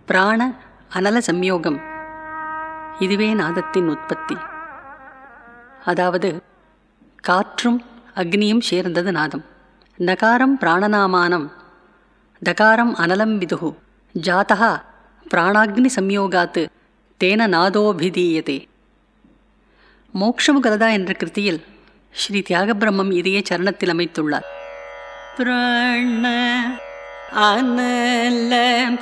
பிராண அனல சம்யோகம் இதுவே நாதத்தின் உற்பத்தி அதாவது காற்றும் அக்னியும் சேர்ந்தது நாதம் நகாரம் பிராணநாமானம் தகாரம் அனலம் விதுகு ஜாதா பிராணாக்னி சம்யோகாத்து தேன நாதோபிதீயதே மோக்ஷமுகலதா என்ற கிருத்தியில் ஸ்ரீ தியாகபிரம்மம் இதையே சரணத்தில் அமைத்துள்ளார் பிராண அனல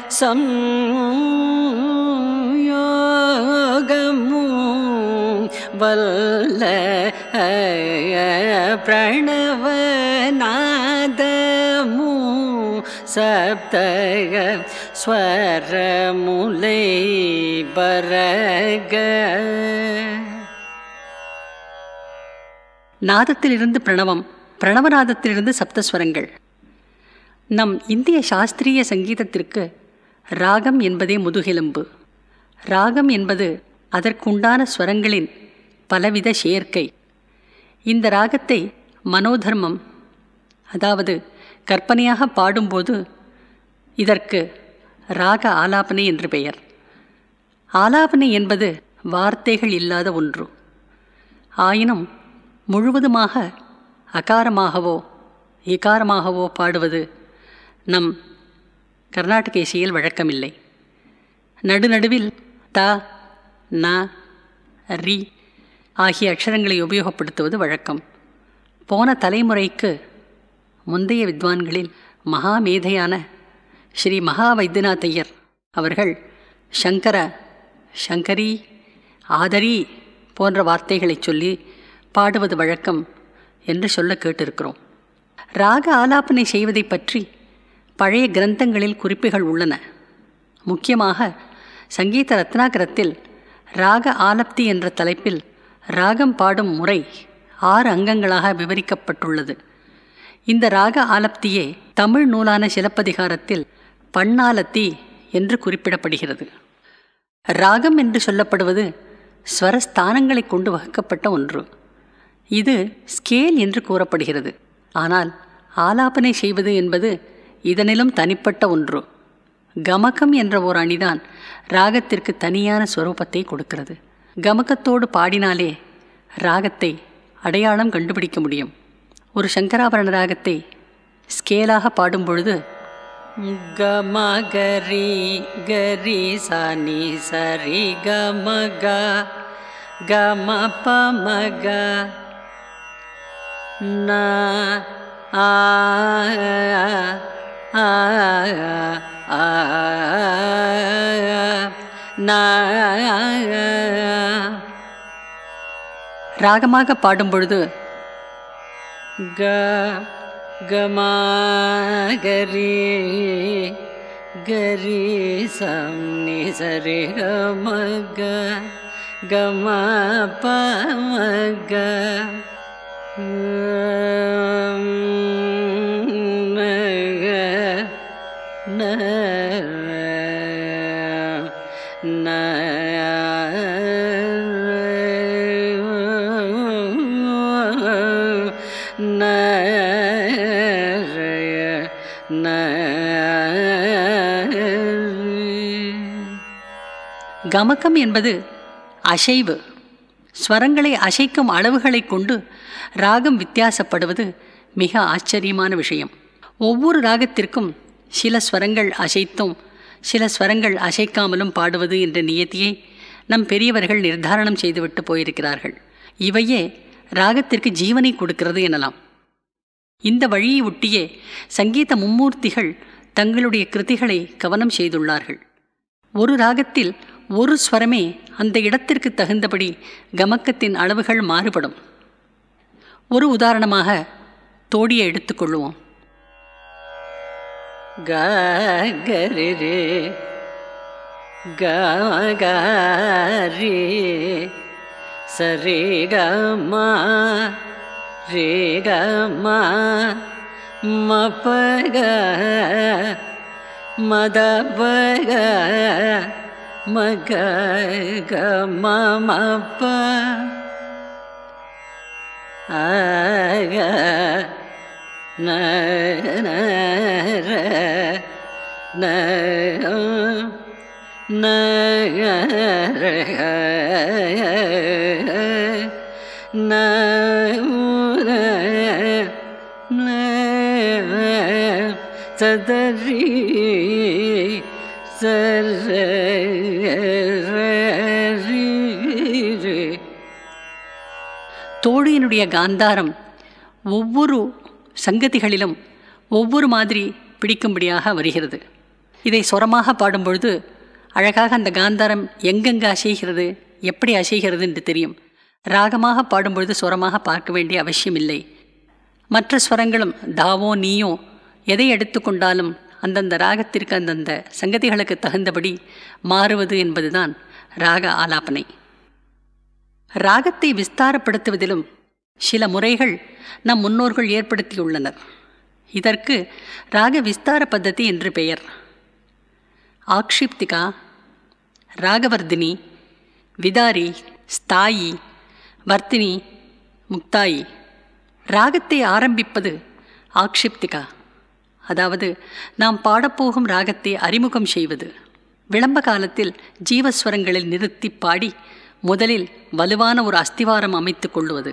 சம்யோகமு வல்ல பிரணவநாதமு சப்தக ஸ்வரமுலை பரக நாதத்திலிருந்து பிரணவம் பிரணவநாதத்திலிருந்து சப்தஸ்வரங்கள் நம் இந்திய சாஸ்திரிய சங்கீதத்திற்கு ராகம் என்பதே முதுகெலும்பு ராகம் என்பது அதற்குண்டான ஸ்வரங்களின் பலவித சேர்க்கை இந்த ராகத்தை மனோதர்மம் அதாவது கற்பனையாக பாடும்போது இதற்கு ராக ஆலாபனை என்று பெயர் ஆலாபனை என்பது வார்த்தைகள் இல்லாத ஒன்று ஆயினும் முழுவதுமாக அகாரமாகவோ இகாரமாகவோ பாடுவது நம் கர்நாடக இசையில் வழக்கமில்லை நடுநடுவில் த ந ரி ஆகிய அக்ஷரங்களை உபயோகப்படுத்துவது வழக்கம் போன தலைமுறைக்கு முந்தைய வித்வான்களில் மகாமேதையான ஸ்ரீ மகா வைத்தியநாதையர் அவர்கள் சங்கர சங்கரி ஆதரி போன்ற வார்த்தைகளைச் சொல்லி பாடுவது வழக்கம் என்று சொல்ல கேட்டிருக்கிறோம் ராக ஆலாபனை செய்வதை பற்றி பழைய கிரந்தங்களில் குறிப்புகள் உள்ளன முக்கியமாக சங்கீத ரத்னாகரத்தில் ராக ஆலப்தி என்ற தலைப்பில் ராகம் பாடும் முறை ஆறு அங்கங்களாக விவரிக்கப்பட்டுள்ளது இந்த ராக ஆலப்தியே தமிழ் நூலான சிலப்பதிகாரத்தில் பண்ணாலத்தி என்று குறிப்பிடப்படுகிறது ராகம் என்று சொல்லப்படுவது ஸ்வரஸ்தானங்களை கொண்டு வகுக்கப்பட்ட ஒன்று இது ஸ்கேல் என்று கூறப்படுகிறது ஆனால் ஆலாபனை செய்வது என்பது இதனிலும் தனிப்பட்ட ஒன்று கமகம் என்ற ஓர் அணிதான் ராகத்திற்கு தனியான ஸ்வரூபத்தை கொடுக்கிறது கமகத்தோடு பாடினாலே ராகத்தை அடையாளம் கண்டுபிடிக்க முடியும் ஒரு சங்கராபரண ராகத்தை ஸ்கேலாக பாடும் பொழுது கமகரி கரி சனி சரி கமக கம பமக ந ஆ ஆ ஆ ந ராகமாக பாடும் பொழுது க கமாகரி கரி சம் நி சரி கமக கம பமக ந ந ந கமகம் என்பது அசைவு ஸ்வரங்களை அசைக்கும் அளவுகளை கொண்டு ராகம் வித்தியாசப்படுவது மிக ஆச்சரியமான விஷயம் ஒவ்வொரு ராகத்திற்கும் சில ஸ்வரங்கள் அசைத்தும் சில ஸ்வரங்கள் அசைக்காமலும் பாடுவது என்ற நியத்தியை நம் பெரியவர்கள் நிர்தாரணம் செய்துவிட்டு போயிருக்கிறார்கள் இவையே ராகத்திற்கு ஜீவனை கொடுக்கிறது எனலாம் இந்த வழியை ஒட்டியே சங்கீத மும்மூர்த்திகள் தங்களுடைய கிருதிகளை கவனம் செய்துள்ளார்கள் ஒரு ராகத்தில் ஒரு ஸ்வரமே அந்த இடத்திற்கு தகுந்தபடி கமக்கத்தின் அளவுகள் மாறுபடும் ஒரு உதாரணமாக தோடியை எடுத்துக்கொள்வோம் க கரி ரே க கரி சரி க ம ரே க ம ம ப க மத ப க ம க க ம ம ப ஆ க ந ந ர ந ந ந சதரி சரி தோழியினுடைய காந்தாரம் ஒவ்வொரு சங்கதிகளிலும் ஒவ்வொரு மாதிரி பிடிக்கும்படியாக வருகிறது இதை சொரமாக பாடும்பொழுது அழகாக அந்த காந்தாரம் எங்கெங்கே அசைகிறது எப்படி அசைகிறது என்று தெரியும் ராகமாக பாடும்பொழுது சொரமாக பார்க்க வேண்டிய அவசியமில்லை மற்ற ஸ்வரங்களும் தாவோ நீயோ எதை எடுத்துக்கொண்டாலும் அந்தந்த ராகத்திற்கு அந்தந்த சங்கதிகளுக்கு தகுந்தபடி மாறுவது என்பதுதான் ராக ஆலாபனை ராகத்தை விஸ்தாரப்படுத்துவதிலும் சில முறைகள் நம் முன்னோர்கள் ஏற்படுத்தியுள்ளனர் இதற்கு ராக விஸ்தார பத்ததி என்று பெயர் ஆக்ஷிப்திகா ராகவர்தினி விதாரி ஸ்தாயி வர்த்தினி முக்தாயி ராகத்தை ஆரம்பிப்பது ஆக்ஷிப்திகா அதாவது நாம் பாடப்போகும் ராகத்தை அறிமுகம் செய்வது விளம்ப காலத்தில் ஜீவஸ்வரங்களில் நிறுத்தி பாடி முதலில் வலுவான ஒரு அஸ்திவாரம் அமைத்துக் கொள்வது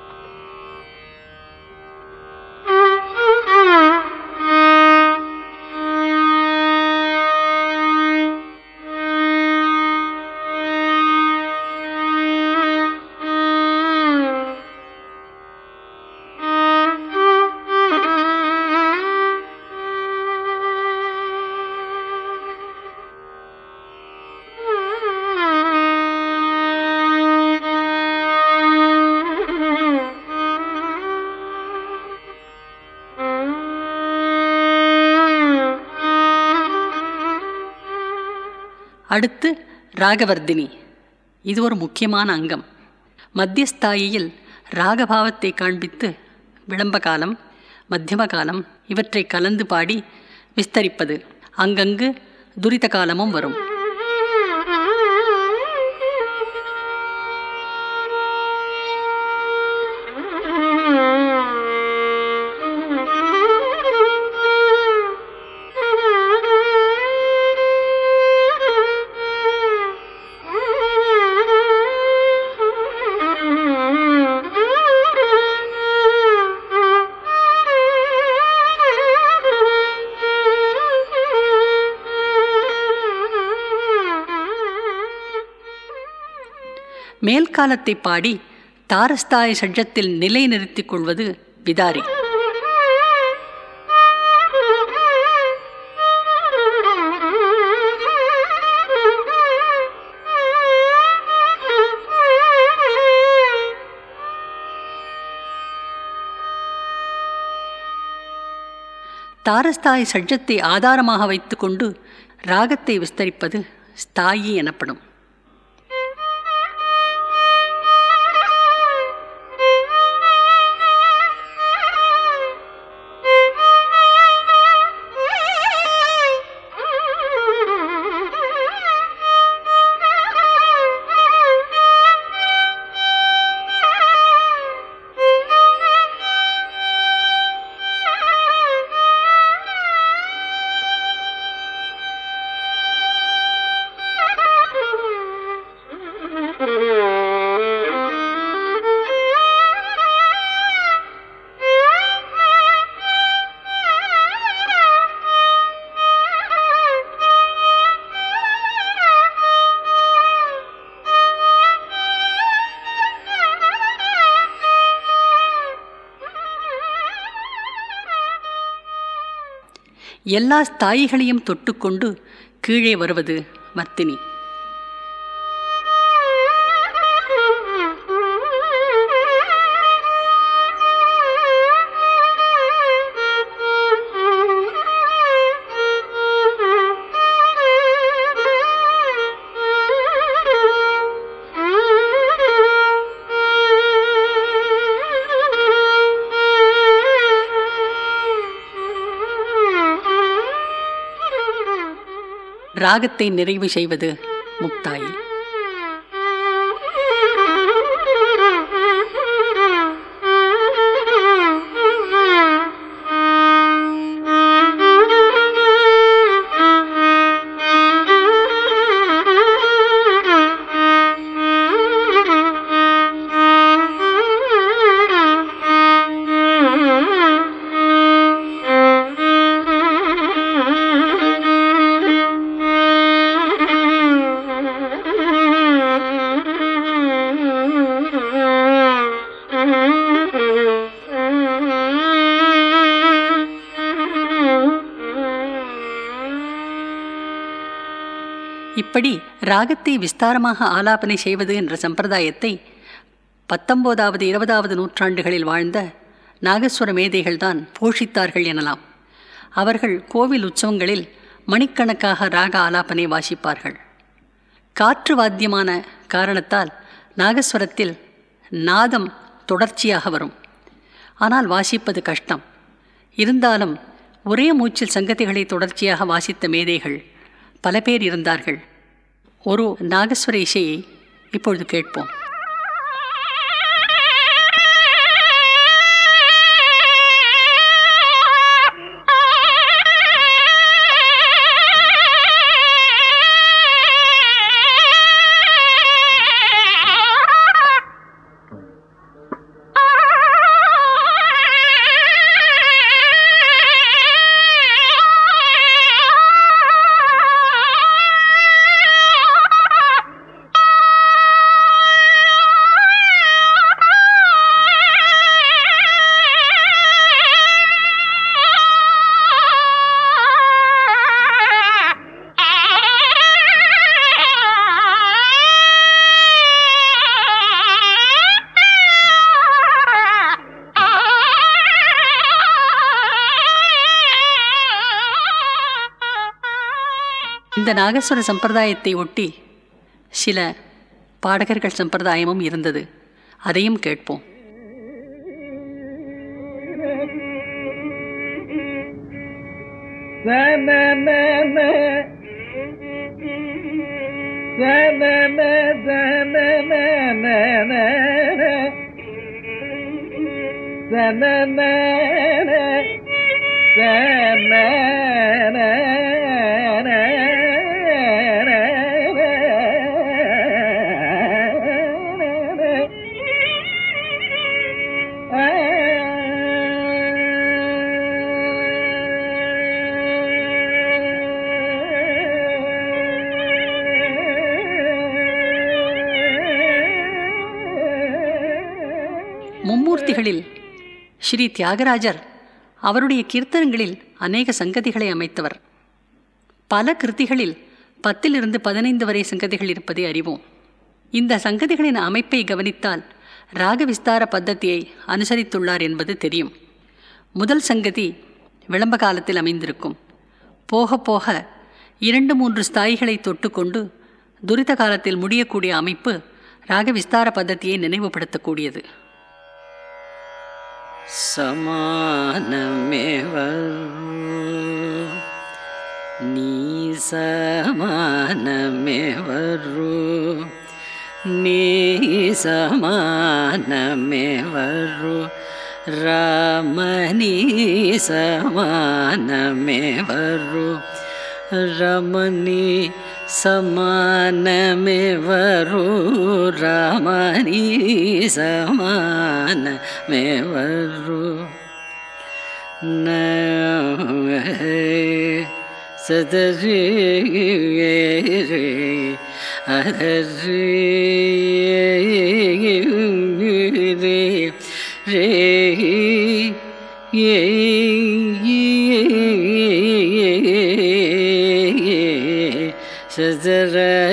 அடுத்து ராகவர்தினி இது ஒரு முக்கியமான அங்கம் மத்தியஸ்தாயியில் ராகபாவத்தை காண்பித்து விளம்ப காலம் மத்தியம காலம் இவற்றை கலந்து பாடி விஸ்தரிப்பது அங்கங்கு துரித காலமும் வரும் மேல்காலத்தை பாடி தாரஸ்தாய சட்ஜத்தில் நிலை நிறுத்திக் கொள்வது விதாரி தாரஸ்தாய் சட்ஜத்தை ஆதாரமாக வைத்துக்கொண்டு ராகத்தை விஸ்தரிப்பது ஸ்தாயி எனப்படும் எல்லா ஸ்தாயிகளையும் தொட்டுக்கொண்டு கீழே வருவது மர்த்தினி ராகத்தை நிறைவு செய்வது முக்தாயி Thank you. இப்படி ராகத்தை விஸ்தாரமாக ஆலாபனை செய்வது என்ற சம்பிரதாயத்தை பத்தொன்பதாவது இருபதாவது நூற்றாண்டுகளில் வாழ்ந்த நாகஸ்வர மேதைகள்தான் போஷித்தார்கள் எனலாம் அவர்கள் கோவில் உற்சவங்களில் மணிக்கணக்காக ராக ஆலாபனை வாசிப்பார்கள் காற்று வாத்தியமான காரணத்தால் நாகஸ்வரத்தில் நாதம் தொடர்ச்சியாக வரும் ஆனால் வாசிப்பது கஷ்டம் இருந்தாலும் ஒரே மூச்சில் சங்கதிகளை தொடர்ச்சியாக வாசித்த மேதைகள் பல பேர் இருந்தார்கள் ஒரு நாகஸ்வர இசையை இப்பொழுது கேட்போம் இந்த நாகஸ்வர சம்பிரதாயத்தை ஒட்டி சில பாடகர்கள் சம்பிரதாயமும் இருந்தது அதையும் கேட்போம் மும்மூர்த்திகளில் ஸ்ரீ தியாகராஜர் அவருடைய கீர்த்தனங்களில் அநேக சங்கதிகளை அமைத்தவர் பல கிருத்திகளில் பத்திலிருந்து பதினைந்து வரை சங்கதிகள் இருப்பதை அறிவோம் இந்த சங்கதிகளின் அமைப்பை கவனித்தால் ராக விஸ்தார பத்ததியை அனுசரித்துள்ளார் என்பது தெரியும் முதல் சங்கதி விளம்ப காலத்தில் அமைந்திருக்கும் போக போக இரண்டு மூன்று ஸ்தாயிகளை தொட்டுக்கொண்டு துரித காலத்தில் முடியக்கூடிய அமைப்பு ராக விஸ்தார பத்ததியை நினைவுபடுத்தக்கூடியது समानमेव नी समानमेव रु नी समानमेव रु रामनी समानमेव रु रमणी समानमेव रु रामणी समानमेव रु न सदरि रे अदरि रे रे ये சதர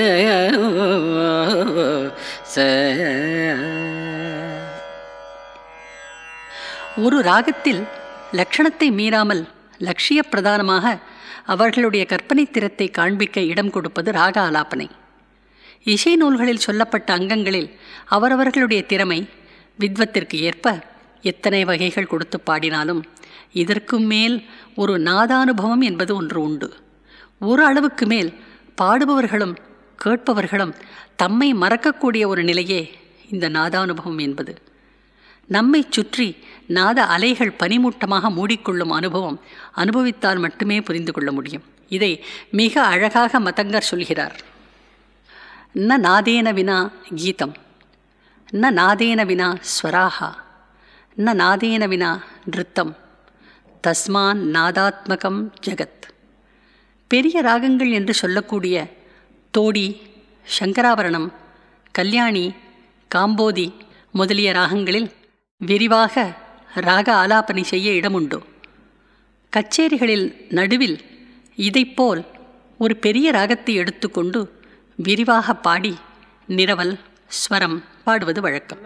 ஒரு ராகத்தில் லட்சணத்தை மீறாமல் லட்சிய பிரதானமாக அவர்களுடைய கற்பனை திறத்தை காண்பிக்க இடம் கொடுப்பது ராக ஆலாபனை இசை நூல்களில் சொல்லப்பட்ட அங்கங்களில் அவரவர்களுடைய திறமை வித்வத்திற்கு ஏற்ப எத்தனை வகைகள் கொடுத்து பாடினாலும் இதற்கும் மேல் ஒரு நாதானுபவம் என்பது ஒன்று உண்டு ஒரு அளவுக்கு மேல் பாடுபவர்களும் கேட்பவர்களும் தம்மை மறக்கக்கூடிய ஒரு நிலையே இந்த நாதானுபவம் என்பது நம்மை சுற்றி நாத அலைகள் பனிமூட்டமாக மூடிக்கொள்ளும் அனுபவம் அனுபவித்தால் மட்டுமே புரிந்து கொள்ள முடியும் இதை மிக அழகாக மதங்கர் சொல்கிறார் ந நாதேன வினா கீதம் ந நாதேன வினா ஸ்வராகா ந நாதேன வினா நிருத்தம் தஸ்மான் நாதாத்மகம் ஜெகத் பெரிய ராகங்கள் என்று சொல்லக்கூடிய தோடி சங்கராபரணம் கல்யாணி காம்போதி முதலிய ராகங்களில் விரிவாக ராக ஆலாபனை செய்ய இடமுண்டு கச்சேரிகளில் நடுவில் இதைப்போல் ஒரு பெரிய ராகத்தை எடுத்துக்கொண்டு விரிவாக பாடி நிரவல் ஸ்வரம் பாடுவது வழக்கம்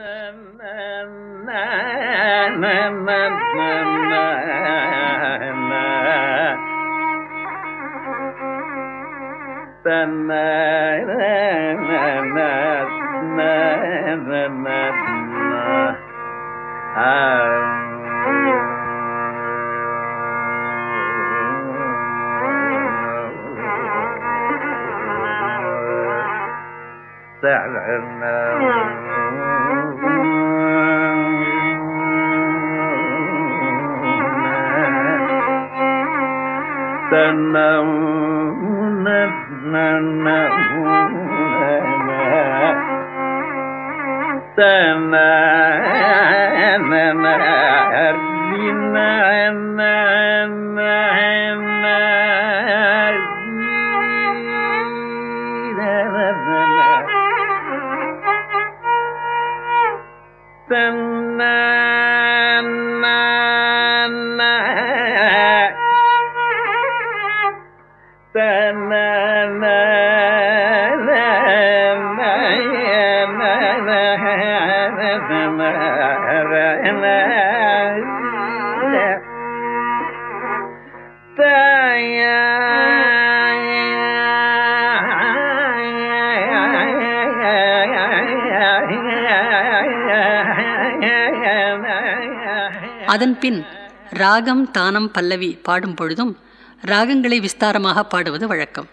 அதன்பின் ராகம் தானம் பல்லவி பாடும் பொழுதும் ராகங்களை விஸ்தாரமாக பாடுவது வழக்கம்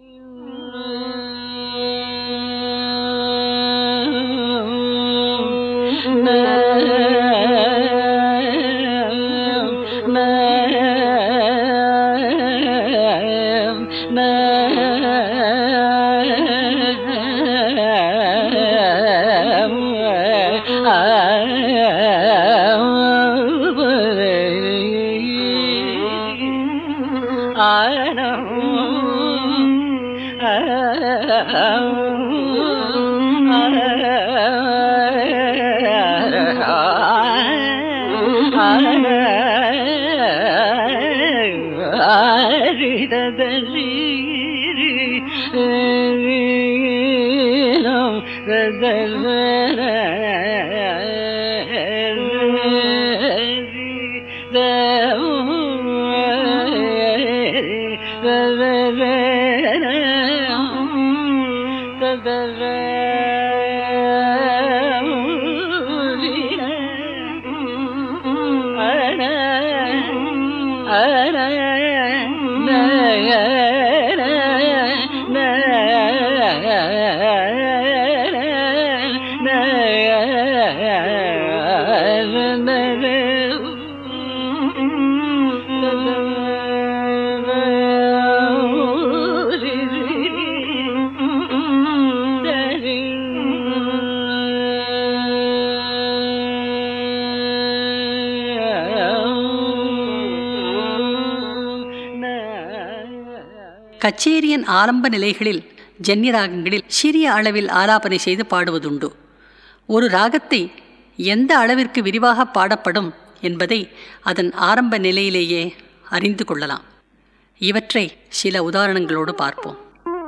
கச்சேரியின் ஆரம்ப நிலைகளில் ஜன்ய ராகங்களில் சிறிய அளவில் ஆலாபனை செய்து பாடுவதுண்டு ஒரு ராகத்தை எந்த அளவிற்கு விரிவாக பாடப்படும் என்பதை அதன் ஆரம்ப நிலையிலேயே அறிந்து கொள்ளலாம் இவற்றை சில உதாரணங்களோடு பார்ப்போம்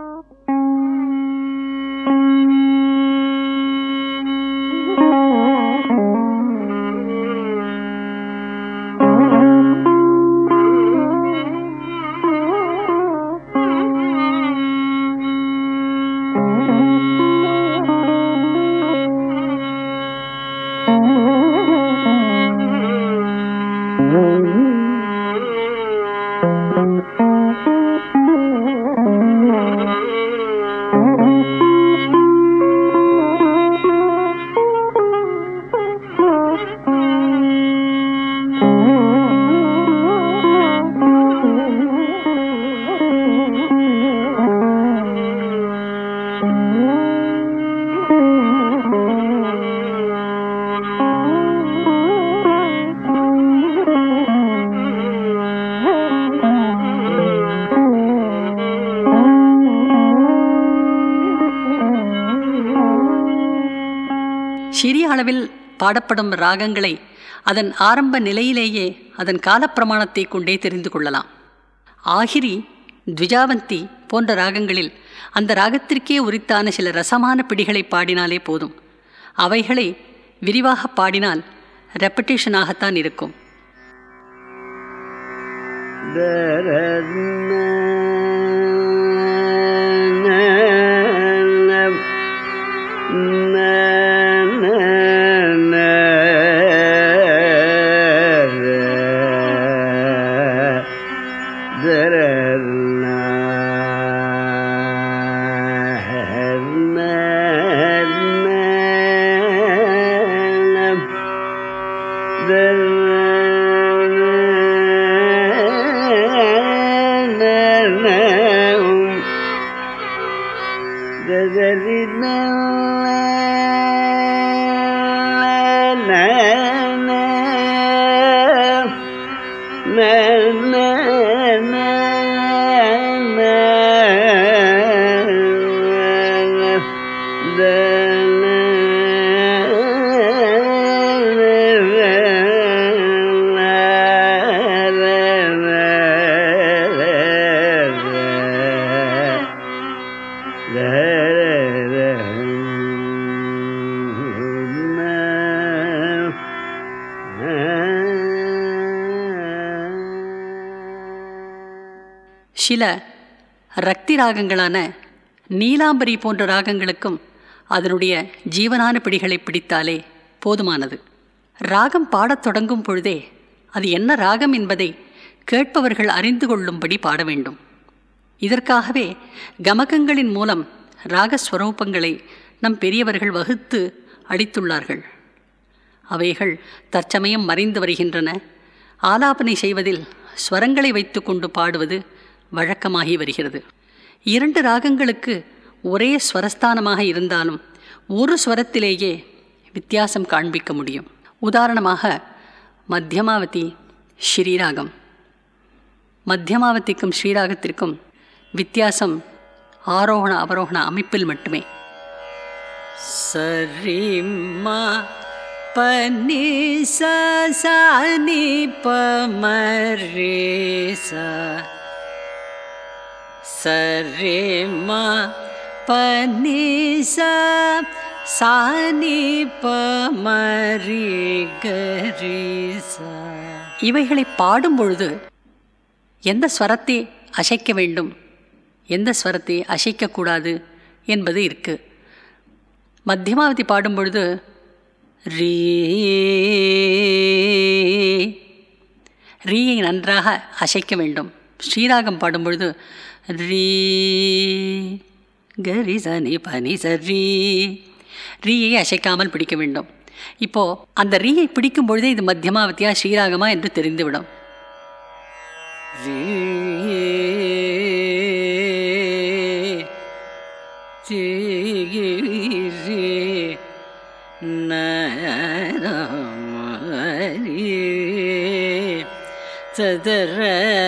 சிறிய அளவில் பாடப்படும் ராகங்களை அதன் ஆரம்ப நிலையிலேயே அதன் காலப்பிரமாணத்தை கொண்டே தெரிந்து கொள்ளலாம் ஆகிரி த்விஜாவந்தி போன்ற ராகங்களில் அந்த ராகத்திற்கே உரித்தான சில ரசமான பிடிகளை பாடினாலே போதும் அவைகளை விரிவாக பாடினால் ரெப்படேஷனாகத்தான் இருக்கும் சில ரக்தி ராகங்களான நீலாம்பரி போன்ற ராகங்களுக்கும் அதனுடைய ஜீவனான பிடிகளை பிடித்தாலே போதுமானது ராகம் பாடத் தொடங்கும் பொழுதே அது என்ன ராகம் என்பதை கேட்பவர்கள் அறிந்து கொள்ளும்படி பாட வேண்டும் இதற்காகவே கமகங்களின் மூலம் ராகஸ்வரூபங்களை நம் பெரியவர்கள் வகுத்து அளித்துள்ளார்கள் அவைகள் தற்சமயம் மறைந்து வருகின்றன ஆலாபனை செய்வதில் ஸ்வரங்களை வைத்துக்கொண்டு பாடுவது வழக்கமாகி வருகிறது இரண்டு ராகங்களுக்கு ஒரே ஸ்வரஸ்தானமாக இருந்தாலும் ஒரு ஸ்வரத்திலேயே வித்தியாசம் காண்பிக்க முடியும் உதாரணமாக மத்தியமாவதி ஸ்ரீராகம் மத்தியமாவதிக்கும் ஸ்ரீராகத்திற்கும் வித்தியாசம் ஆரோகண அவரோகண அமைப்பில் மட்டுமே சரிம்மா பனி சனி பமரேச சரிம்மா பனி சானி பமரி கரிசா இவைகளை பாடும் பொழுது எந்த ஸ்வரத்தை அசைக்க வேண்டும் எந்த ஸ்வரத்தை அசைக்கக்கூடாது என்பது இருக்கு மத்தியமாவதி பாடும் பொழுது ரீ ரீயை நன்றாக அசைக்க வேண்டும் ஸ்ரீராகம் பாடும் பொழுது ரீ கரி சனி பனி சரி ரீயை அசைக்காமல் பிடிக்க வேண்டும் இப்போது அந்த ரீயை பிடிக்கும் பொழுதே இது மத்தியமாவதியா ஸ்ரீராகமா என்று தெரிந்துவிடும் சதர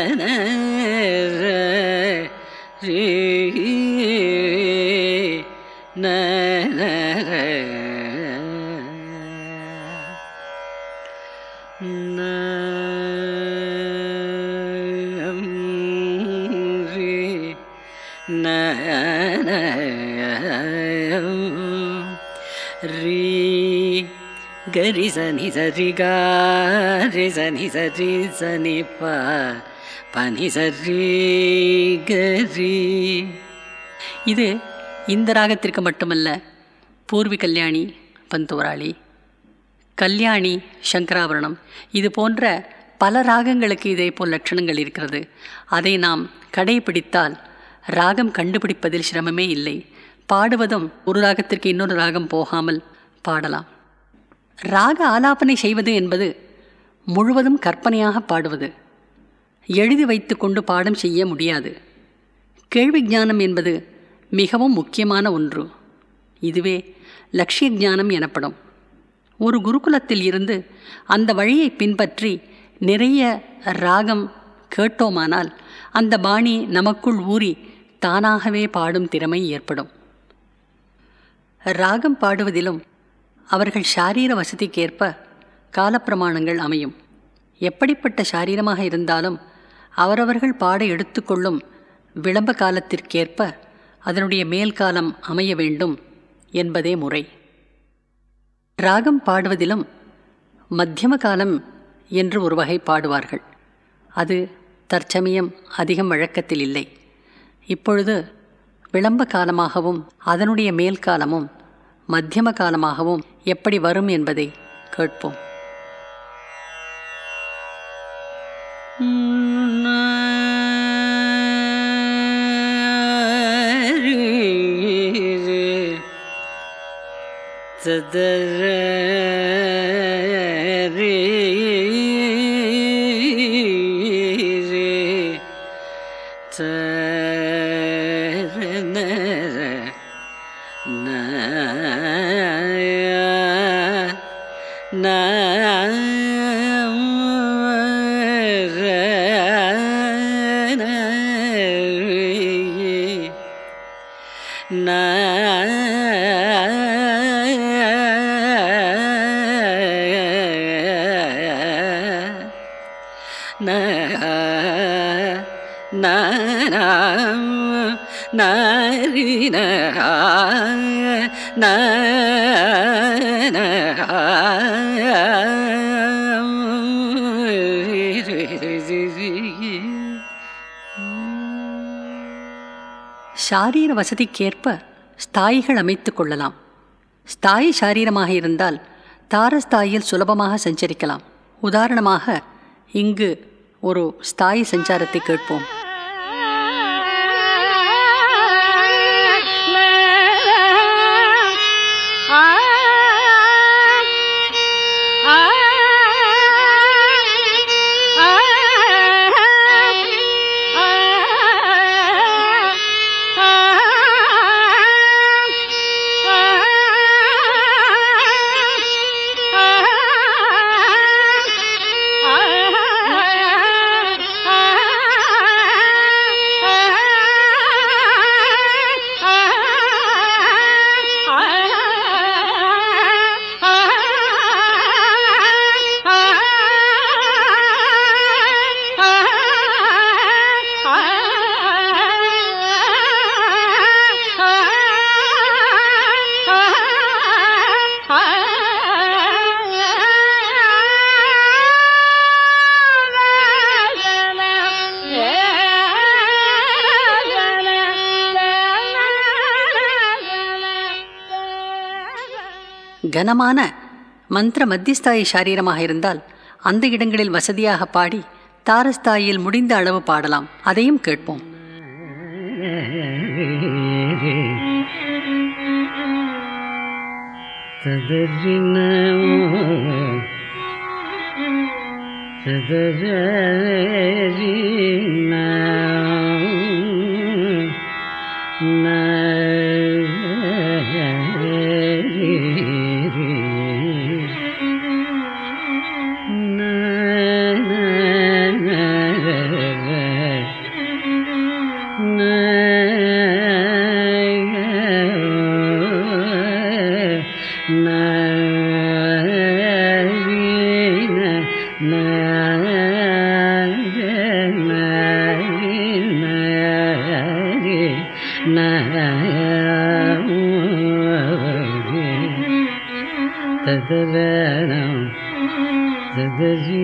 ரீ கரி சனி சரி கரி சனி சரி சனி ப பனி சரி கரி இது இந்த ராகத்திற்கு மட்டுமல்ல பூர்வி கல்யாணி பந்தோராளி கல்யாணி சங்கராபரணம் இது போன்ற பல ராகங்களுக்கு இதே போல் லட்சணங்கள் இருக்கிறது அதை நாம் கடைபிடித்தால் ராகம் கண்டுபிடிப்பதில் சிரமமே இல்லை பாடுவதும் ஒரு ராகத்திற்கு இன்னொரு ராகம் போகாமல் பாடலாம் ராக ஆலாபனை செய்வது என்பது முழுவதும் கற்பனையாக பாடுவது எழுதி வைத்து கொண்டு பாடம் செய்ய முடியாது கேள்வி ஞானம் என்பது மிகவும் முக்கியமான ஒன்று இதுவே லட்சிய ஞானம் எனப்படும் ஒரு குருகுலத்தில் இருந்து அந்த வழியை பின்பற்றி நிறைய ராகம் கேட்டோமானால் அந்த பாணி நமக்குள் ஊறி தானாகவே பாடும் திறமை ஏற்படும் ராகம் பாடுவதிலும் அவர்கள் ஷாரீர வசதிக்கேற்ப காலப்பிரமாணங்கள் அமையும் எப்படிப்பட்ட சாரீரமாக இருந்தாலும் அவரவர்கள் பாட எடுத்துக்கொள்ளும் விளம்ப காலத்திற்கேற்ப அதனுடைய மேல் காலம் அமைய வேண்டும் என்பதே முறை ராகம் பாடுவதிலும் மத்தியம காலம் என்று ஒரு வகை பாடுவார்கள் அது தற்சமயம் அதிகம் வழக்கத்தில் இல்லை இப்பொழுது விளம்ப காலமாகவும் அதனுடைய மேல் காலமும் மத்தியம காலமாகவும் எப்படி வரும் என்பதை கேட்போம் ஷாரீர வசதிக்கேற்ப ஸ்தாயிகள் அமைத்து கொள்ளலாம் ஸ்தாயி சாரீரமாக இருந்தால் தாரஸ்தாயில் சுலபமாக சஞ்சரிக்கலாம் உதாரணமாக இங்கு ஒரு ஸ்தாயி சஞ்சாரத்தை கேட்போம் கனமான மந்திர மத்தியஸ்தாயி சாரீரமாக இருந்தால் அந்த இடங்களில் வசதியாக பாடி தாரஸ்தாயில் முடிந்த அளவு பாடலாம் அதையும் கேட்போம் ததறின ததறின ததரணம் ததரி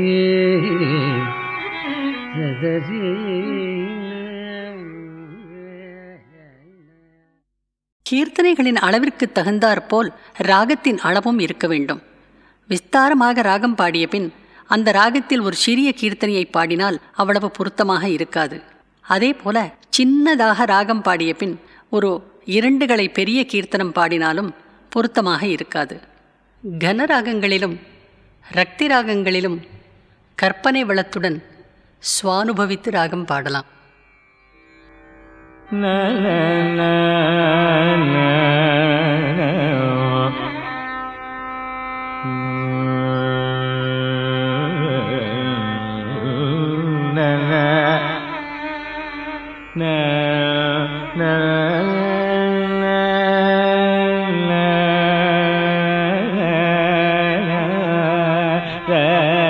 கீர்த்தனைகளின் அளவிற்கு தகுந்தாற்போல் ராகத்தின் அளவும் இருக்க வேண்டும் விஸ்தாரமாக ராகம் பாடிய பின் அந்த ராகத்தில் ஒரு சிறிய கீர்த்தனையை பாடினால் அவ்வளவு பொருத்தமாக இருக்காது அதே போல சின்னதாக ராகம் பாடிய பின் ஒரு இரண்டுகளை பெரிய கீர்த்தனம் பாடினாலும் பொருத்தமாக இருக்காது கனராகங்களிலும் ரக்தி ராகங்களிலும் கற்பனை வளத்துடன் சுவானுபவித்து ராகம் பாடலாம்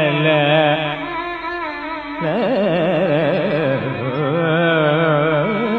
la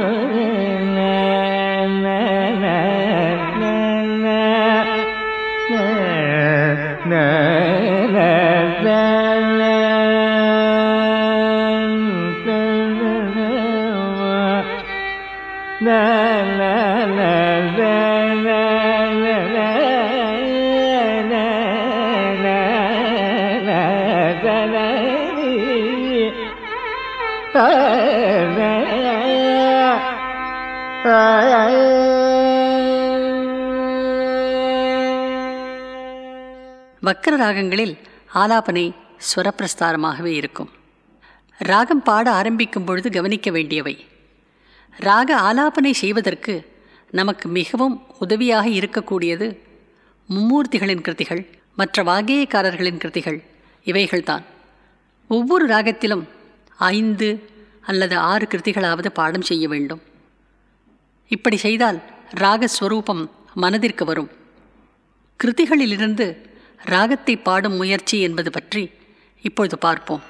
வக்கர ராகங்களில் ஆலாபனை ஸ்வரப்பிரஸ்தாரமாகவே இருக்கும் ராகம் பாட ஆரம்பிக்கும் பொழுது கவனிக்க வேண்டியவை ராக ஆலாபனை செய்வதற்கு நமக்கு மிகவும் உதவியாக இருக்கக்கூடியது மும்மூர்த்திகளின் கிருதிகள் மற்ற வாகேயக்காரர்களின் கிருதிகள் இவைகள்தான் ஒவ்வொரு ராகத்திலும் ஐந்து அல்லது ஆறு கிருதிகளாவது பாடம் செய்ய வேண்டும் இப்படி செய்தால் ராகஸ்வரூபம் மனதிற்கு வரும் கிருதிகளிலிருந்து ராகத்தை பாடும் முயற்சி என்பது பற்றி இப்பொழுது பார்ப்போம்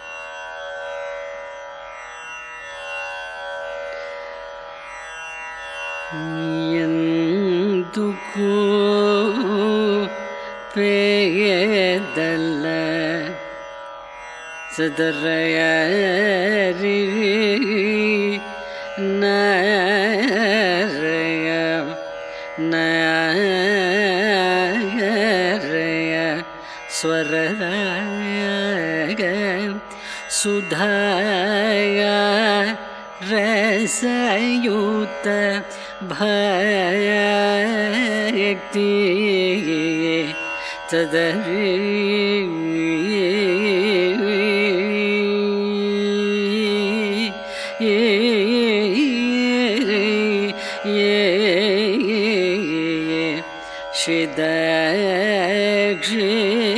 ఎందుకు పేదల్ల సదరయరి నరయ నరయ స్వరయ సుధాయ రసయుత భక్తి తదరి శ్రీదక్షి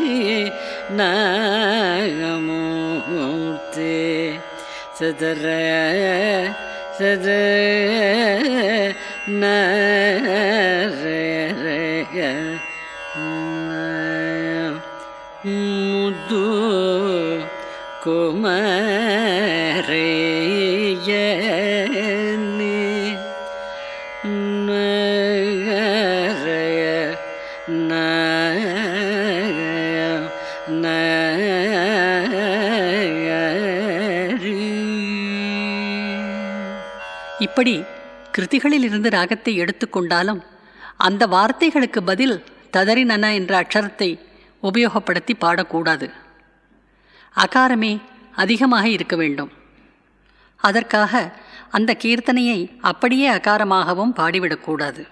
నాగమూర్తి సదర సద నరయ ముద్దు కుమారయ్యని నరయ నయ நரி இப்படி கிருதிகளிலிருந்து ராகத்தை எடுத்துக்கொண்டாலும் அந்த வார்த்தைகளுக்கு பதில் ததறினன என்ற அக்ஷரத்தை உபயோகப்படுத்தி பாடக்கூடாது அகாரமே அதிகமாக இருக்க வேண்டும் அதற்காக அந்த கீர்த்தனையை அப்படியே அகாரமாகவும் பாடிவிடக்கூடாது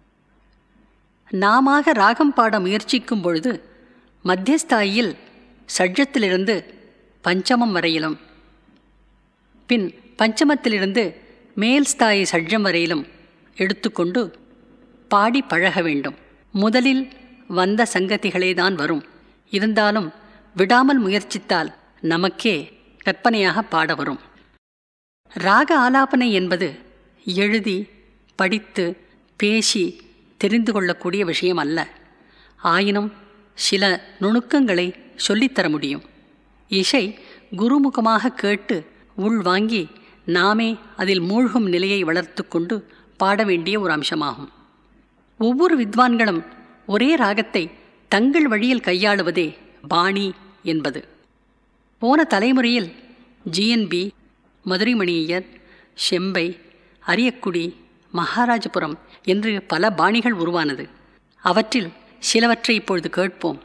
நாமாக ராகம் பாட முயற்சிக்கும் பொழுது மத்தியஸ்தாயில் சட்ஜத்திலிருந்து பஞ்சமம் வரையிலும் பின் பஞ்சமத்திலிருந்து மேல் ஸ்தாயி சட்ஜம் வரையிலும் எடுத்துக்கொண்டு பாடி பழக வேண்டும் முதலில் வந்த சங்கதிகளே தான் வரும் இருந்தாலும் விடாமல் முயற்சித்தால் நமக்கே கற்பனையாக பாட வரும் ராக ஆலாபனை என்பது எழுதி படித்து பேசி தெரிந்து கொள்ளக்கூடிய விஷயம் அல்ல ஆயினும் சில நுணுக்கங்களை சொல்லித்தர முடியும் இசை குருமுகமாக கேட்டு உள்வாங்கி நாமே அதில் மூழ்கும் நிலையை வளர்த்து கொண்டு பாட வேண்டிய ஒரு அம்சமாகும் ஒவ்வொரு வித்வான்களும் ஒரே ராகத்தை தங்கள் வழியில் கையாளுவதே பாணி என்பது போன தலைமுறையில் ஜிஎன்பி மதுரைமணியர் செம்பை அரியக்குடி மகாராஜபுரம் என்று பல பாணிகள் உருவானது அவற்றில் சிலவற்றை இப்பொழுது கேட்போம்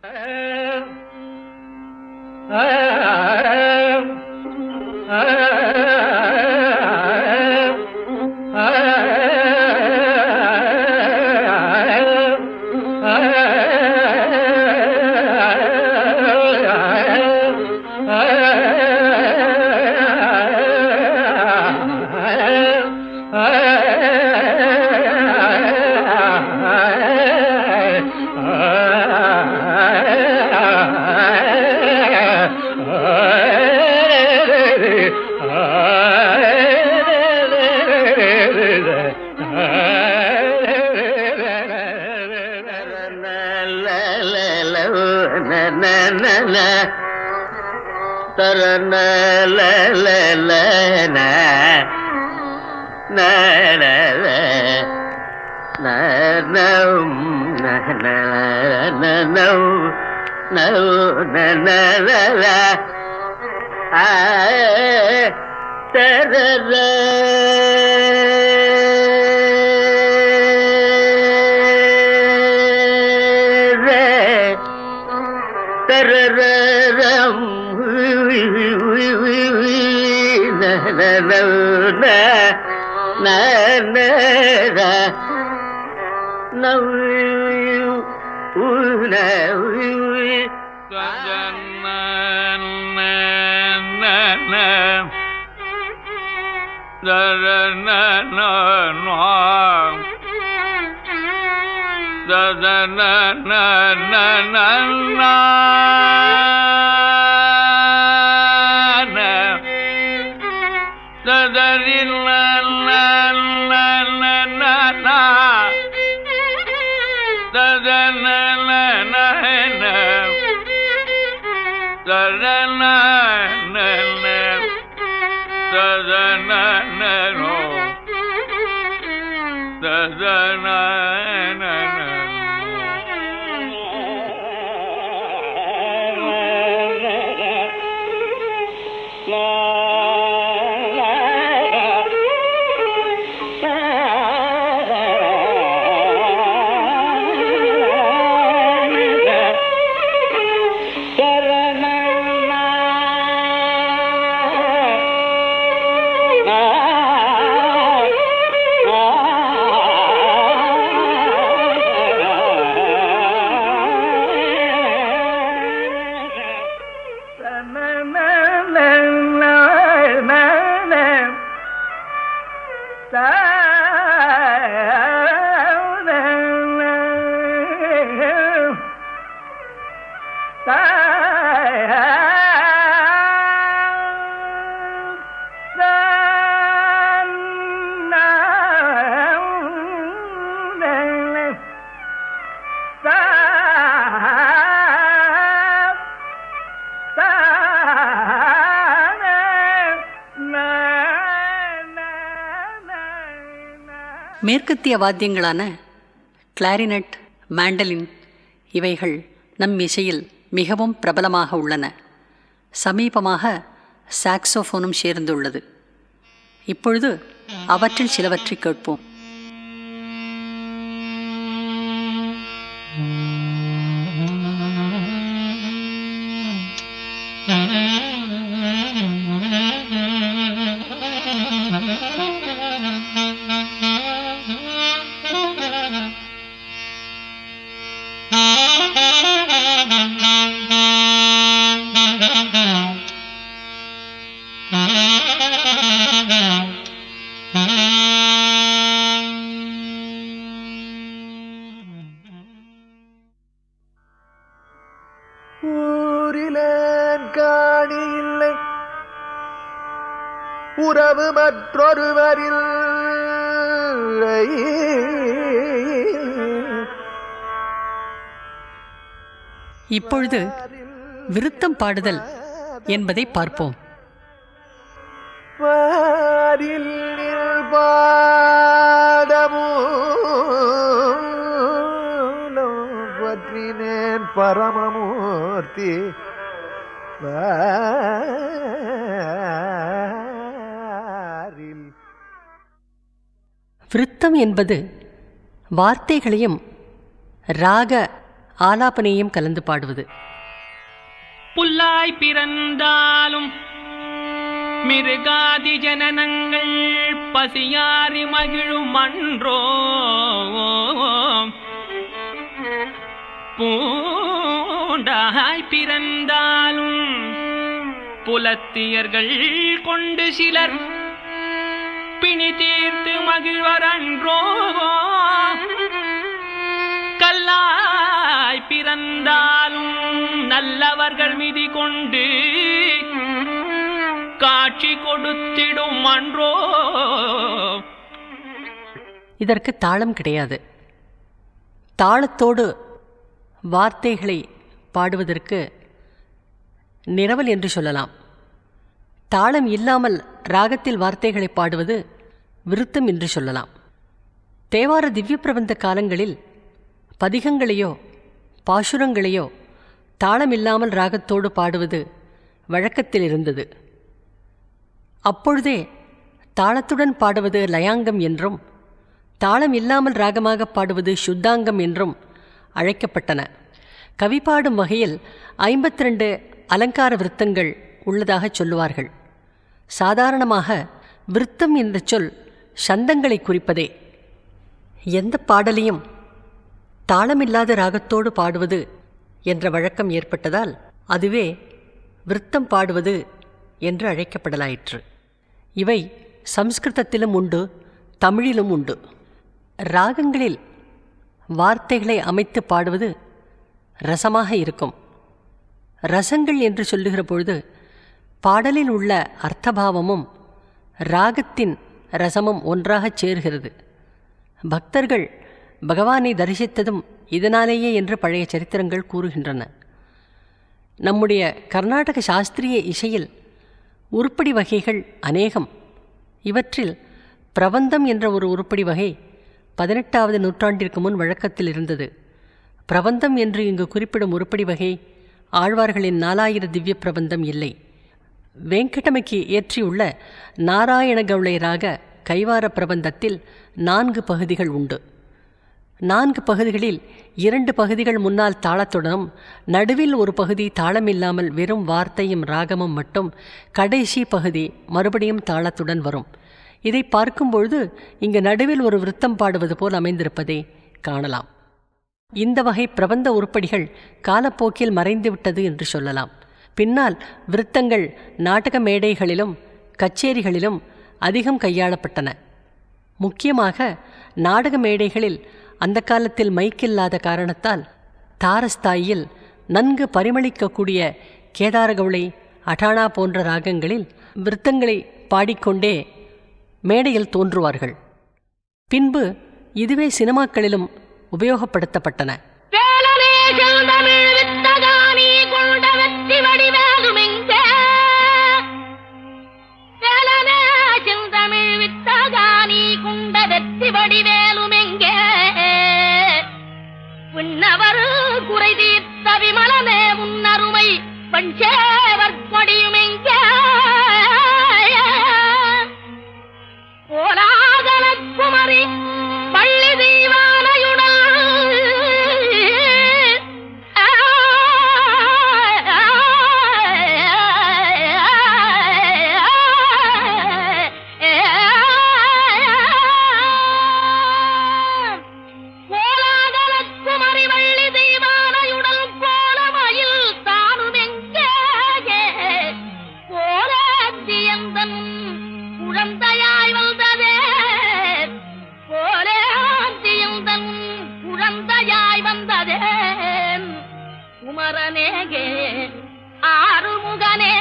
தரன தர மேற்கத்திய வாத்தியங்களான கிளாரினட் மாண்டலின் இவைகள் நம் இசையில் மிகவும் பிரபலமாக உள்ளன சமீபமாக சாக்ஸோஃபோனும் சேர்ந்துள்ளது இப்பொழுது அவற்றில் சிலவற்றை கேட்போம் ஊரிலேன் காணி இல்லை உறவு மற்றொருவரில் இப்பொழுது விருத்தம் பாடுதல் என்பதை பார்ப்போம் வாரில் பாதமூலம் பற்றினேன் பரமமூர்த்தி வாரில் விருத்தம் என்பது வார்த்தைகளையும் ராக ஆலாபனையும் கலந்து பாடுவது புல்லாய் பிறந்தாலும் மிருகாதி ஜனனங்கள் பசியாரி மகிழும் அன்றோ பூண்டாய் பிறந்தாலும் புலத்தியர்கள் கொண்டு சிலர் பிணி தீர்த்து மகிழ்வரன்றோ கல்லாய் பிறந்தாலும் நல்லவர்கள் மிதி கொண்டு காட்சி கொடுத்திடும் அன்றோ இதற்கு தாளம் கிடையாது தாளத்தோடு வார்த்தைகளை பாடுவதற்கு நிரவல் என்று சொல்லலாம் தாளம் இல்லாமல் ராகத்தில் வார்த்தைகளை பாடுவது விருத்தம் என்று சொல்லலாம் தேவார திவ்ய பிரபந்த காலங்களில் பதிகங்களையோ பாசுரங்களையோ தாளமில்லாமல் ராகத்தோடு பாடுவது வழக்கத்தில் இருந்தது அப்பொழுதே தாளத்துடன் பாடுவது லயாங்கம் என்றும் தாளம் இல்லாமல் ராகமாக பாடுவது சுத்தாங்கம் என்றும் அழைக்கப்பட்டன கவி பாடும் வகையில் ஐம்பத்தி ரெண்டு அலங்கார விருத்தங்கள் உள்ளதாகச் சொல்லுவார்கள் சாதாரணமாக விருத்தம் என்ற சொல் சந்தங்களை குறிப்பதே எந்த பாடலையும் தாளமில்லாத ராகத்தோடு பாடுவது என்ற வழக்கம் ஏற்பட்டதால் அதுவே விருத்தம் பாடுவது என்று அழைக்கப்படலாயிற்று இவை சம்ஸ்கிருதத்திலும் உண்டு தமிழிலும் உண்டு ராகங்களில் வார்த்தைகளை அமைத்து பாடுவது ரசமாக இருக்கும் ரசங்கள் என்று சொல்லுகிற பொழுது பாடலில் உள்ள அர்த்தபாவமும் ராகத்தின் ரசமும் ஒன்றாகச் சேர்கிறது பக்தர்கள் பகவானை தரிசித்ததும் இதனாலேயே என்று பழைய சரித்திரங்கள் கூறுகின்றன நம்முடைய கர்நாடக சாஸ்திரிய இசையில் உருப்படி வகைகள் அநேகம் இவற்றில் பிரபந்தம் என்ற ஒரு உருப்படி வகை பதினெட்டாவது நூற்றாண்டிற்கு முன் வழக்கத்தில் இருந்தது பிரபந்தம் என்று இங்கு குறிப்பிடும் உருப்படி வகை ஆழ்வார்களின் நாலாயிர திவ்ய பிரபந்தம் இல்லை வெங்கடமைக்கு இயற்றியுள்ள நாராயண கவுளை ராக கைவார பிரபந்தத்தில் நான்கு பகுதிகள் உண்டு நான்கு பகுதிகளில் இரண்டு பகுதிகள் முன்னால் தாளத்துடனும் நடுவில் ஒரு பகுதி தாளமில்லாமல் வெறும் வார்த்தையும் ராகமும் மட்டும் கடைசி பகுதி மறுபடியும் தாளத்துடன் வரும் இதை பார்க்கும்பொழுது இங்கு நடுவில் ஒரு விருத்தம் பாடுவது போல் அமைந்திருப்பதை காணலாம் இந்த வகை பிரபந்த உருப்படிகள் காலப்போக்கில் மறைந்துவிட்டது என்று சொல்லலாம் பின்னால் விருத்தங்கள் நாடக மேடைகளிலும் கச்சேரிகளிலும் அதிகம் கையாளப்பட்டன முக்கியமாக நாடக மேடைகளில் அந்த காலத்தில் மைக்கில்லாத காரணத்தால் தாரஸ்தாயில் நன்கு பரிமளிக்கக்கூடிய கேதாரகவுளை அடானா போன்ற ராகங்களில் விருத்தங்களை பாடிக்கொண்டே மேடையில் தோன்றுவார்கள் பின்பு இதுவே சினிமாக்களிலும் உபயோகப்படுத்தப்பட்டன வேலனே செல்தமிழ் வித்தகானி கொண்ட வெற்றி வடிவேலுமெங்க வேலனே செல்தமிழ் வித்தகானி கொண்ட வெற்றி வடிவேலுமெங்க உன்னவர் குறை தீர்த்த விமலமே உன்னருமை பஞ்சேவர் கொடியுமெங்க கோலாகல குமரி பள்ளி தீவானையுடன் கோலாகல குமரி வள்ளி தீவானையுடன் கோலமயில் தானுமெங்கே கோலாத்தியந்தன் குழந்தையாய் வந்ததே கோலாத்தியந்தன் குழந்தையாய் வந்ததே குமரனேகே ஆறுமுகனே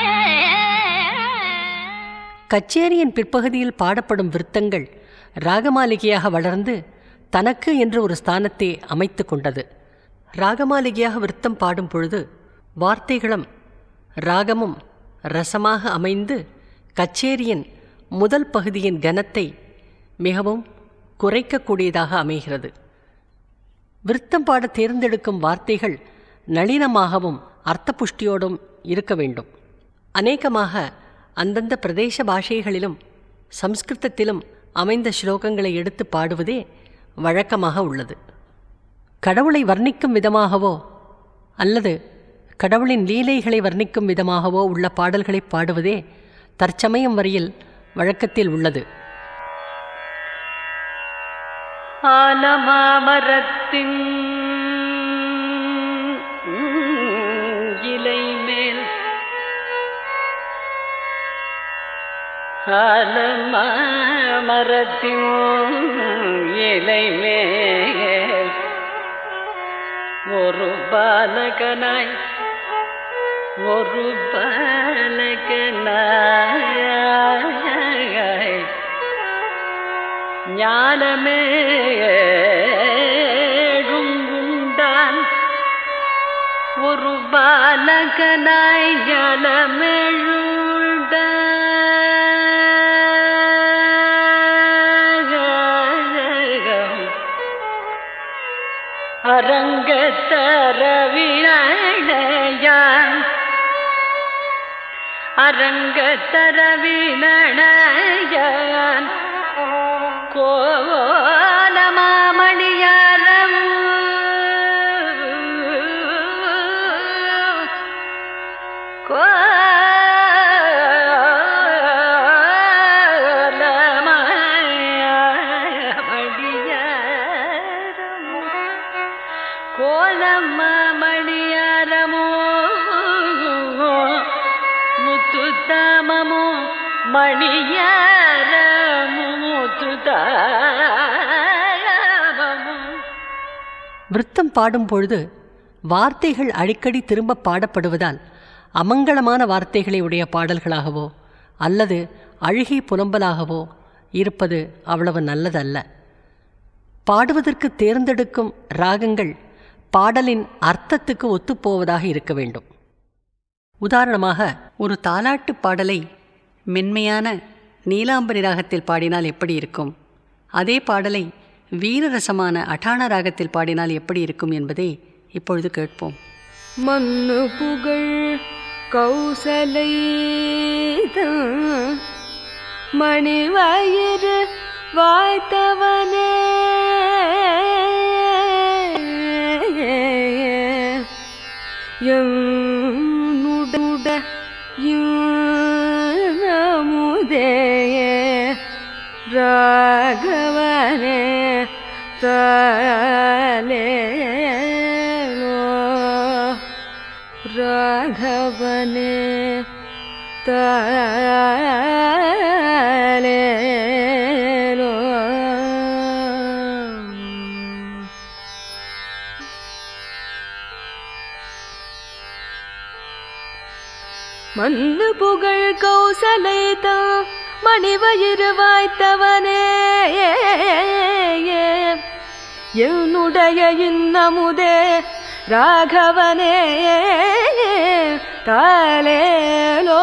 கச்சேரியின் பிற்பகுதியில் பாடப்படும் விருத்தங்கள் ராகமாளிகையாக வளர்ந்து தனக்கு என்று ஒரு ஸ்தானத்தை அமைத்து கொண்டது ராகமாளிகையாக விருத்தம் பாடும் பொழுது வார்த்தைகளும் ராகமும் ரசமாக அமைந்து கச்சேரியின் முதல் பகுதியின் கனத்தை மிகவும் குறைக்கக்கூடியதாக அமைகிறது விருத்தம் பாட தேர்ந்தெடுக்கும் வார்த்தைகள் நளினமாகவும் அர்த்தபுஷ்டியோடும் இருக்க வேண்டும் அநேகமாக அந்தந்த பிரதேச பாஷைகளிலும் சம்ஸ்கிருதத்திலும் அமைந்த ஸ்லோகங்களை எடுத்து பாடுவதே வழக்கமாக உள்ளது கடவுளை வர்ணிக்கும் விதமாகவோ அல்லது கடவுளின் லீலைகளை வர்ணிக்கும் விதமாகவோ உள்ள பாடல்களை பாடுவதே தற்சமயம் வரையில் வழக்கத்தில் உள்ளது ஆலமாமரத்தின் இலை மேல் ஆலமாமரத்தின் இலை மேல் ஒரு பாலகனாய் ஒரு பாலகனாய் ஞானமேழும் உண்டான் ஒரு பாலகனாய் ஞானமேழுண்டான் அரங்கத்தரவிணையான் அரங்கத்தரவிணையான் கோலமாமணியாரம் ஓலம்ம மணியாரமோ முத்துத்தாமமோ மணியாரமோ முத்துத்தாமமோ விருத்தம் பாடும் பொழுது வார்த்தைகள் அடிக்கடி திரும்ப பாடப்படுவதால் அமங்கலமான வார்த்தைகளை உடைய பாடல்களாகவோ அல்லது அழுகை புலம்பலாகவோ இருப்பது அவ்வளவு நல்லதல்ல பாடுவதற்கு தேர்ந்தெடுக்கும் ராகங்கள் பாடலின் அர்த்தத்துக்கு ஒத்துப்போவதாக இருக்க வேண்டும் உதாரணமாக ஒரு தாலாட்டு பாடலை மென்மையான நீலாம்பரி ராகத்தில் பாடினால் எப்படி இருக்கும் அதே பாடலை வீரரசமான அட்டான ராகத்தில் பாடினால் எப்படி இருக்கும் என்பதை இப்பொழுது கேட்போம் மண்ணு புகழ் கௌசலை மணிவயிறு வாய்த்தவனே என்னுட நமுதே ராகவனே தாலேலோ ராகவனே தாலேலோ மண்ணு புகழ் கௌசலைதா மணிவயிறு வாய்த்தவனே என்னுடைய இன்னமுதே ராகவனே தாலேலோ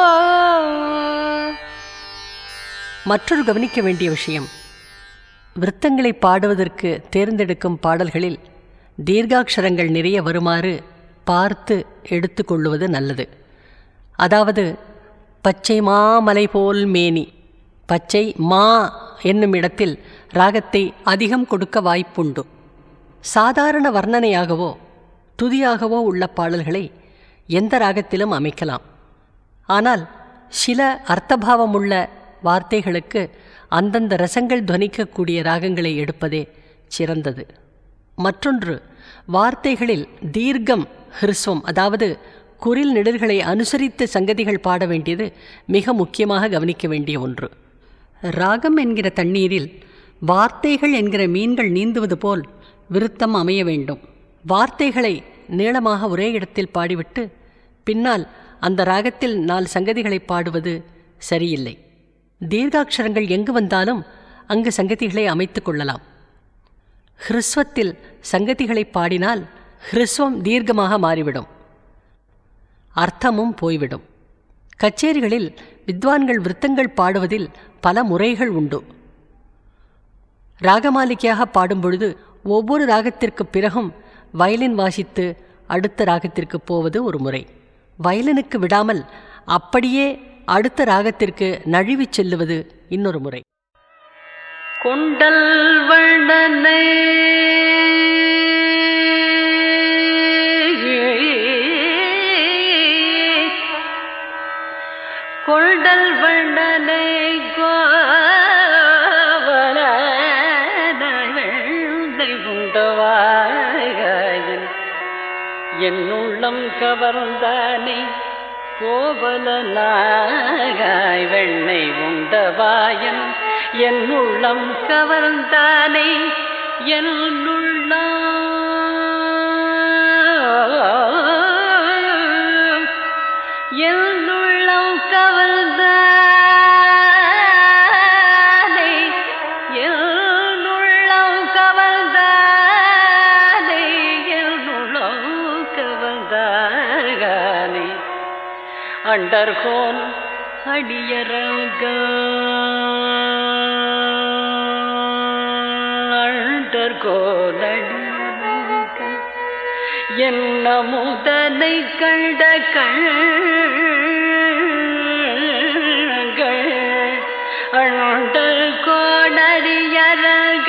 மற்றொரு கவனிக்க வேண்டிய விஷயம் விருத்தங்களை பாடுவதற்கு தேர்ந்தெடுக்கும் பாடல்களில் தீர்க்காட்சரங்கள் நிறைய வருமாறு பார்த்து எடுத்துக்கொள்ளுவது நல்லது அதாவது பச்சை மாமலை போல் மேனி பச்சை மா என்னும் இடத்தில் ராகத்தை அதிகம் கொடுக்க வாய்ப்புண்டு சாதாரண வர்ணனையாகவோ துதியாகவோ உள்ள பாடல்களை எந்த ராகத்திலும் அமைக்கலாம் ஆனால் சில அர்த்தபாவமுள்ள வார்த்தைகளுக்கு அந்தந்த ரசங்கள் துவனிக்கக்கூடிய ராகங்களை எடுப்பதே சிறந்தது மற்றொன்று வார்த்தைகளில் தீர்க்கம் ஹிருஸ்வம் அதாவது குரில் நெடில்களை அனுசரித்து சங்கதிகள் பாட வேண்டியது மிக முக்கியமாக கவனிக்க வேண்டிய ஒன்று ராகம் என்கிற தண்ணீரில் வார்த்தைகள் என்கிற மீன்கள் நீந்துவது போல் விருத்தம் அமைய வேண்டும் வார்த்தைகளை நீளமாக ஒரே இடத்தில் பாடிவிட்டு பின்னால் அந்த ராகத்தில் நாலு சங்கதிகளை பாடுவது சரியில்லை தீர்க்காட்சரங்கள் எங்கு வந்தாலும் அங்கு சங்கதிகளை அமைத்துக் கொள்ளலாம் ஹிருஸ்வத்தில் சங்கதிகளை பாடினால் ஹிருஸ்வம் தீர்க்கமாக மாறிவிடும் அர்த்தமும் போய்விடும் கச்சேரிகளில் வித்வான்கள் விருத்தங்கள் பாடுவதில் பல முறைகள் உண்டு ராகமாலிகையாக பாடும் பொழுது ஒவ்வொரு ராகத்திற்கு பிறகும் வயலின் வாசித்து அடுத்த ராகத்திற்கு போவது ஒரு முறை வயலினுக்கு விடாமல் அப்படியே அடுத்த ராகத்திற்கு நழுவிச் செல்லுவது இன்னொரு முறை கொண்டல் வண்ணனை கொண்டல் வண்ணனை கோவலை உண்டவாயின் என் உள்ளம் கவர்ந்தானே கோவலனாகாய் வெண்ணை உண்டவாயன் என் உள்ளம் கவர்ந்தானே என் உள்ளம் என் உள்ளம் கவர்ந்தானே என் உள்ளம் கவர்ந்தானே என் உள்ளம் கவர்ந்தானே அண்டர்கோன் அடியரங்க அண்டர்கோன் அடியரங்க என்ன முதனை கண்ட கண்கள் அண்டர் கோடரியரங்க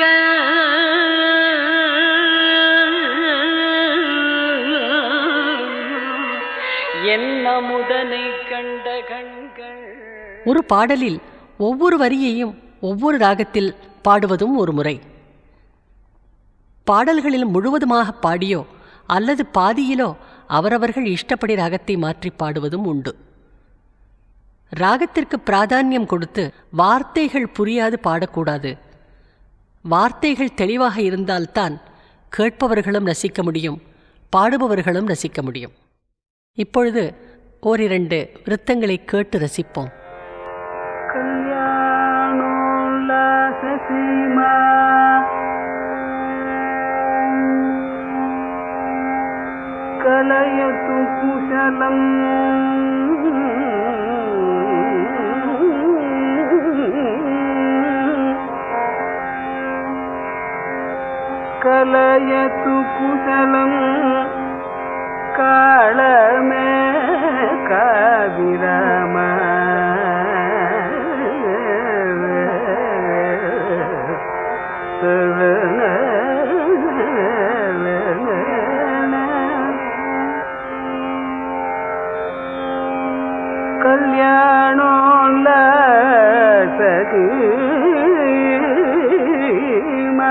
என்ன முதனை கண்ட கண்கள் ஒரு பாடலில் ஒவ்வொரு வரியையும் ஒவ்வொரு ராகத்தில் பாடுவதும் ஒரு முறை பாடல்களில் முழுவதுமாக பாடியோ அல்லது பாதியிலோ அவரவர்கள் இஷ்டப்படி ராகத்தை மாற்றி பாடுவதும் உண்டு ராகத்திற்கு பிராதானியம் கொடுத்து வார்த்தைகள் புரியாது பாடக்கூடாது வார்த்தைகள் தெளிவாக இருந்தால்தான் கேட்பவர்களும் ரசிக்க முடியும் பாடுபவர்களும் ரசிக்க முடியும் இப்பொழுது ஓரிரண்டு விருத்தங்களை கேட்டு ரசிப்போம் కలయతు కుశలం కలయతు కుశలం కాళమే కావిరమ கல்யாணோல்ல சகிமா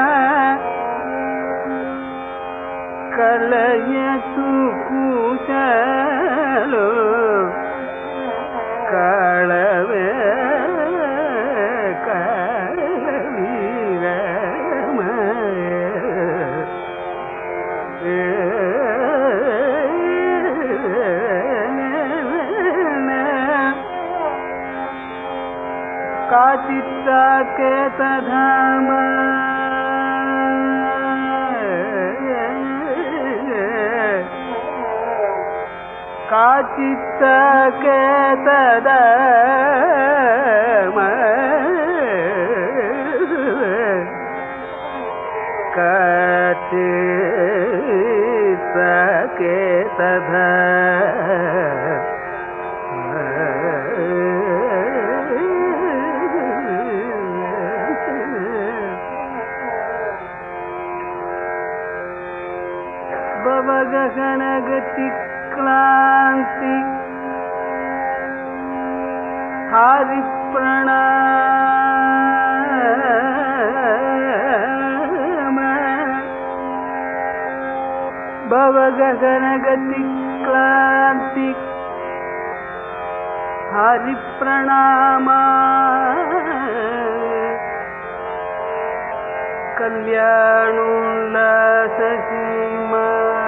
ಕಲಯತು ಕೂಸಲು ಕಾಳವೇ ಕಾಚಿತ್ತ ಕೇತಧಾಮ ಕಾಚಿತ್ತ ಕೇತದ ಕಾಚಿತ್ತ ಕೇತದ ಭವಗಗನಗತಿ ಕ್ಲಾಂತಿ ಹರಿಪ್ರಣಾಮ ಭವಗಗನಗತಿ ಕ್ಲಾಂತಿ ಹರಿಪ್ರಣಾಮ ಕಲ್ಯಾಣೋಲ್ಲಾಸ ಸೀಮಾ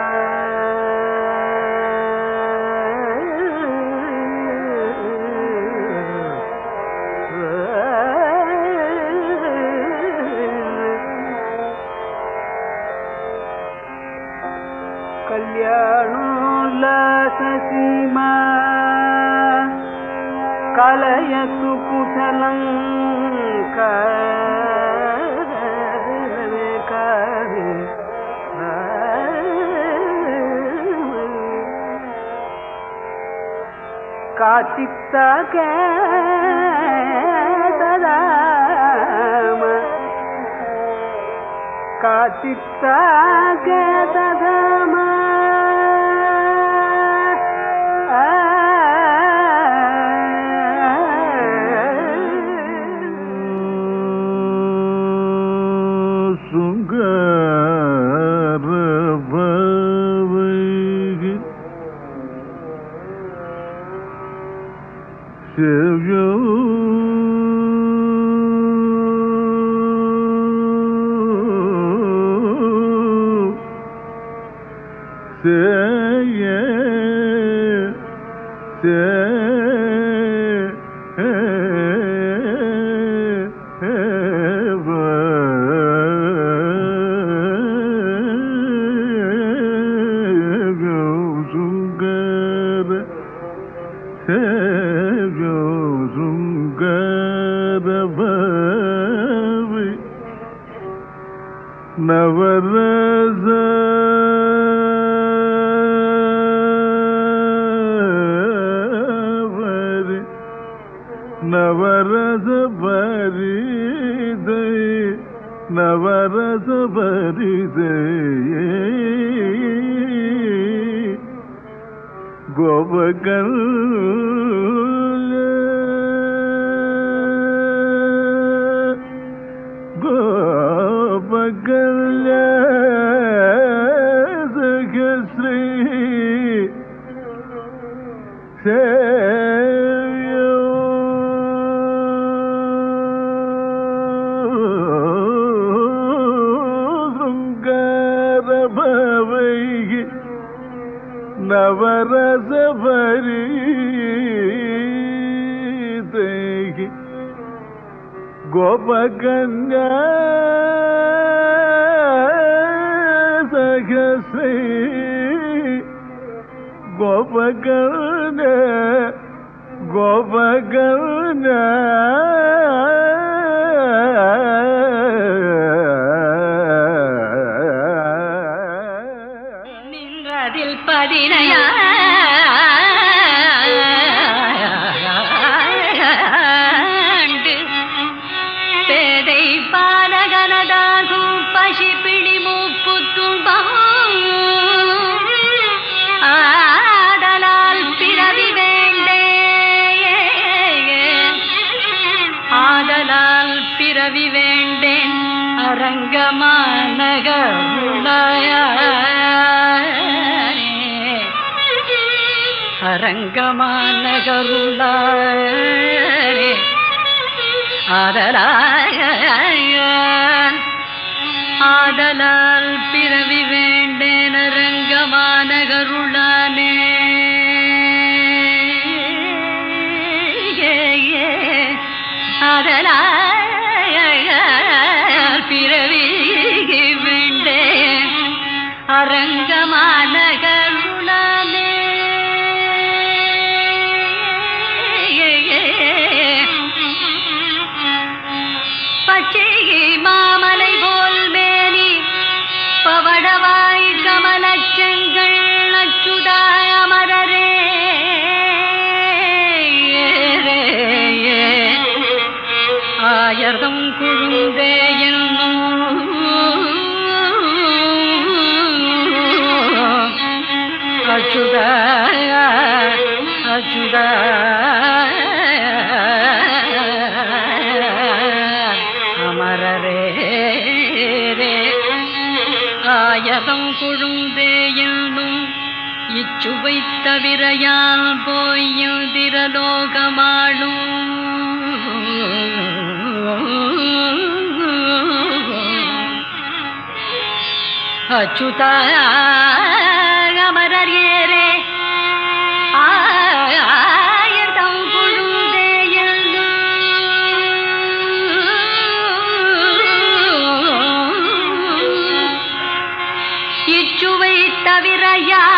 ಕಲ್ಯಾಣೋಲ್ಲಾಸ ಸೀಮಾ ಕಲಯತು ಕುಶಲಂ ಕಾಲವೇ ಕಾವೆ ಕಾಚಿತ್ತ ದದಾಮ ಕಾಚಿತ್ತ ದದಾಮ நவரச வரி நவரச பரிதை நவரச பரிதை கோபகல் கோபகல்ய நவரச பரி கோபகன்யா சகசை கோபகன கோபகன நின்றதில் பதினையா பேதை பாலகனதாகும் பசி பிடி மூப்பு துன்பம் ஆதலால் பிறவி வேண்டே ஆதலால் பிறவி வேண்டேன் அரங்கமானகருளாயே ஆதலாய ஆதலால் பிறவி வேண்டேன் அரங்கமானகருளானே ஆதலால் பிறவி வேண்டேன் அரங்கமானகருளானே பச்சை மாமலை போல் மேனி பவடவாய் கமலச்செங்கள் அச்சுதாய அமரரே ஆயர்தம் குழுந்தே அச்சுத அச்சுத அமரரே ஆயதம் குழுந்தே என்னும் இச்சுவை தவிர யான் போயுதிரலோகமாளும் அச்சுதா அமரர் ஏரே ஆயதம் குழுந்தே என்னும் இச்சுவை தவிர யான்